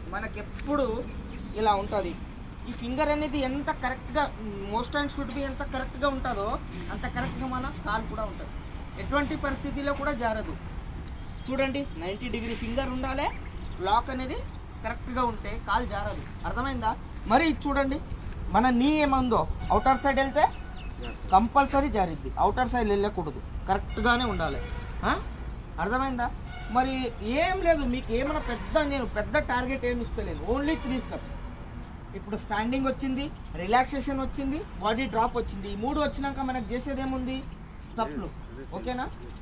మనకెప్పుడు ఇలా ఉంటుంది ఈ ఫింగర్ అనేది ఎంత కరెక్ట్గా మోస్ట్ అండ్ షుడ్ బి ఎంత కరెక్ట్గా ఉంటుందో అంత కరెక్ట్గా మన కాలు కూడా ఉంటుంది ఎటువంటి పరిస్థితిలో కూడా జారదు చూడండి నైంటీ డిగ్రీ ఫింగర్ ఉండాలి లాక్ అనేది కరెక్ట్గా ఉంటే కాలు జారదు అర్థమైందా మరి ఇది చూడండి మన నీ ఏముందో అవుటర్ సైడ్ వెళ్తే కంపల్సరీ జారిద్ది అవుటర్ సైడ్ వెళ్ళకూడదు కరెక్ట్గానే ఉండాలి ఆ? అర్థమైందా మరి ఏం లేదు మీకు ఏమైనా పెద్ద నేను పెద్ద టార్గెట్ ఏమి ఇస్తలేను ఓన్లీ త్రీ స్టెప్స్ ఇప్పుడు స్టాండింగ్ వచ్చింది రిలాక్సేషన్ వచ్చింది బాడీ డ్రాప్ వచ్చింది ఈ మూడు వచ్చినాక మనకు చేసేది ఏముంది స్టెప్లు ఓకేనా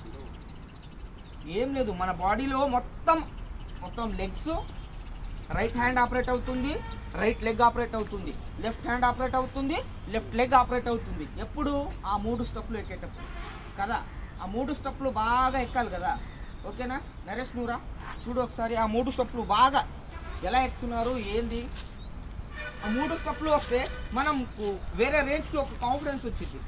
ఏం లేదు మన బాడీలో మొత్తం మొత్తం లెగ్స్ రైట్ హ్యాండ్ ఆపరేట్ అవుతుంది రైట్ లెగ్ ఆపరేట్ అవుతుంది లెఫ్ట్ హ్యాండ్ ఆపరేట్ అవుతుంది లెఫ్ట్ లెగ్ ఆపరేట్ అవుతుంది ఎప్పుడు ఆ మూడు స్టెప్లు ఎక్కేటప్పుడు కదా ఆ మూడు స్టెప్లు బాగా ఎక్కాలి కదా ఓకేనా నరేష్ నూరా చూడు ఒకసారి ఆ మూడు స్టెప్లు బాగా ఎలా ఎక్కుతున్నారు ఏంది ఆ మూడు స్టెప్లు వస్తే మనం వేరే రేంజ్కి ఒక కాన్ఫిడెన్స్ వచ్చింది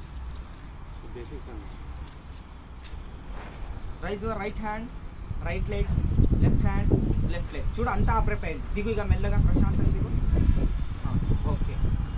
raise your right hand right leg left hand left leg చూడు అంతా ఆపరేట్ అయింది దిగు ఇక మెల్లగా ప్రశాంతంగా దిగు ఓకే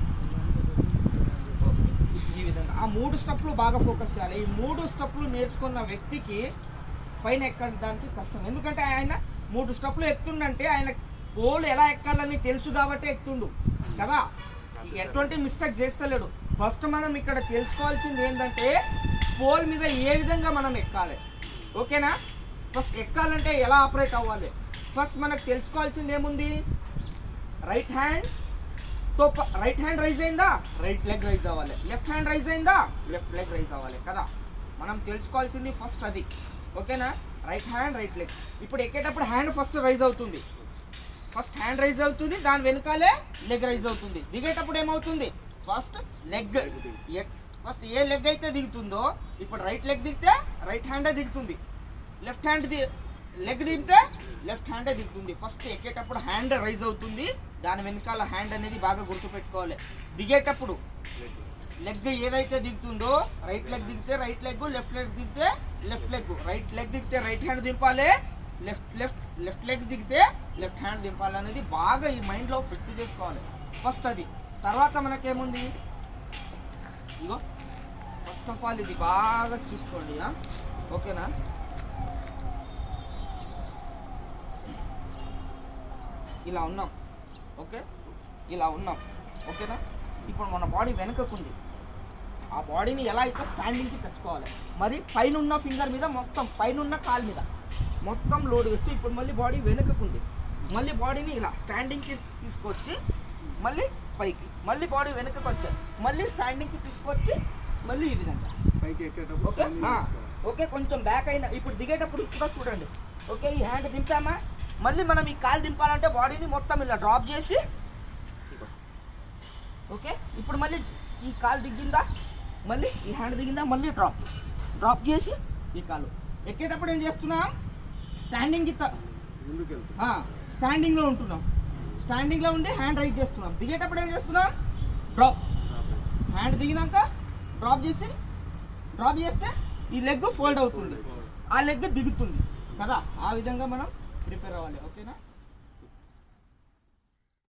ఈ విధంగా ఆ మూడు స్టెప్లు బాగా ఫోకస్ చేయాలి ఈ మూడు స్టెప్లు నేర్చుకున్న వ్యక్తికి పైన ఎక్కడానికి కష్టం ఎందుకంటే ఆయన మూడు స్టెప్లు ఎక్కుతుండంటే ఆయన పోల్ ఎలా ఎక్కాలని తెలుసు కాబట్టి ఎక్కుతుండు కదా ఎటువంటి మిస్టేక్ చేస్తలేడు ఫస్ట్ మనం ఇక్కడ తెలుసుకోవాల్సింది ఏంటంటే పోల్ మీద ఏ విధంగా మనం ఎక్కాలి ఓకేనా ఫస్ట్ ఎక్కాలంటే ఎలా ఆపరేట్ అవ్వాలి ఫస్ట్ మనకు తెలుసుకోవాల్సింది ఏముంది రైట్ హ్యాండ్ తో రైట్ హ్యాండ్ రైజ్ అయిందా రైట్ లెగ్ రైజ్ అవ్వాలి లెఫ్ట్ హ్యాండ్ రైజ్ అయిందా లెఫ్ట్ లెగ్ రైజ్ అవ్వాలి కదా మనం తెలుసుకోవాల్సింది ఫస్ట్ అది ఓకేనా రైట్ హ్యాండ్ రైట్ లెగ్ ఇప్పుడు ఎక్కేటప్పుడు హ్యాండ్ ఫస్ట్ రైజ్ అవుతుంది ఫస్ట్ హ్యాండ్ రైజ్ అవుతుంది దాని వెనకాలే లెగ్ రైజ్ అవుతుంది దిగేటప్పుడు ఏమవుతుంది ఫస్ట్ లెగ్ ఫస్ట్ ఏ లెగ్ అయితే దిగుతుందో ఇప్పుడు రైట్ లెగ్ దిగితే రైట్ హ్యాండే దిగుతుంది లెఫ్ట్ హ్యాండ్ ది లెగ్ దిగితే లెఫ్ట్ హ్యాండే దిగుతుంది ఫస్ట్ ఎక్కేటప్పుడు హ్యాండ్ రైజ్ అవుతుంది దాని వెనకాల హ్యాండ్ అనేది బాగా గుర్తుపెట్టుకోవాలి దిగేటప్పుడు లెగ్ ఏదైతే దిగుతుందో రైట్ లెగ్ దిగితే రైట్ లెగ్ లెఫ్ట్ లెగ్ దిగితే లెఫ్ట్ లెగ్ రైట్ లెగ్ దిగితే రైట్ హ్యాండ్ దింపాలి లెఫ్ట్ లెఫ్ట్ లెఫ్ట్ లెగ్ దిగితే లెఫ్ట్ హ్యాండ్ దింపాలి అనేది బాగా ఈ మైండ్లో ఫిట్ చేసుకోవాలి ఫస్ట్ అది తర్వాత మనకేముంది ఇగో ఫస్ట్ ఆఫ్ ఆల్ ఇది బాగా చూసుకోండి ఆ? ఓకేనా ఇలా ఉన్నాం ఓకే ఇలా ఉన్నాం ఓకేనా ఇప్పుడు మన బాడీ వెనకకుంది ఆ బాడీని ఎలా అయితే స్టాండింగ్కి తెచ్చుకోవాలి మరి పైన ఉన్న ఫింగర్ మీద మొత్తం పైన ఉన్న కాలు మీద మొత్తం లోడ్ వేస్తూ ఇప్పుడు మళ్ళీ బాడీ వెనకకుంది మళ్ళీ బాడీని ఇలా స్టాండింగ్కి తీసుకొచ్చి మళ్ళీ పైకి మళ్ళీ బాడీ వెనకకు వచ్చారు మళ్ళీ స్టాండింగ్కి తీసుకొచ్చి మళ్ళీ ఈ విధంగా పైకి ఎక్కేటప్పుడు ఓకే standing ఆ, చేసుకోవాలి. ఓకే కొంచెం బ్యాక్ అయినా ఇప్పుడు దిగేటప్పుడు కూడా చూడండి ఓకే ఈ హ్యాండ్ దింపామా మళ్ళీ మనం ఈ కాలు దింపాలంటే బాడీని మొత్తం ఇలా డ్రాప్ చేసి ఇగో. ఓకే ఇప్పుడు మళ్ళీ ఈ కాలు దిగిందా మళ్ళీ ఈ హ్యాండ్ దిగిందా మళ్ళీ డ్రాప్ డ్రాప్ చేసి ఈ కాలు ఎక్కేటప్పుడు ఏం చేస్తున్నాం స్టాండింగ్ ముందుకు వెళ్తాం స్టాండింగ్లో ఉంటున్నాం స్టాండింగ్లో ఉండి హ్యాండ్ రైజ్ చేస్తున్నాం దిగేటప్పుడు ఏం చేస్తున్నాం డ్రాప్ హ్యాండ్ దిగినాక డ్రాప్ చేసి డ్రాప్ చేస్తే ఈ లెగ్ ఫోల్డ్ అవుతుంది ఆ లెగ్ దిగుతుంది కదా ఆ విధంగా మనం ప్రిపేర్ అవ్వాలి ఓకేనా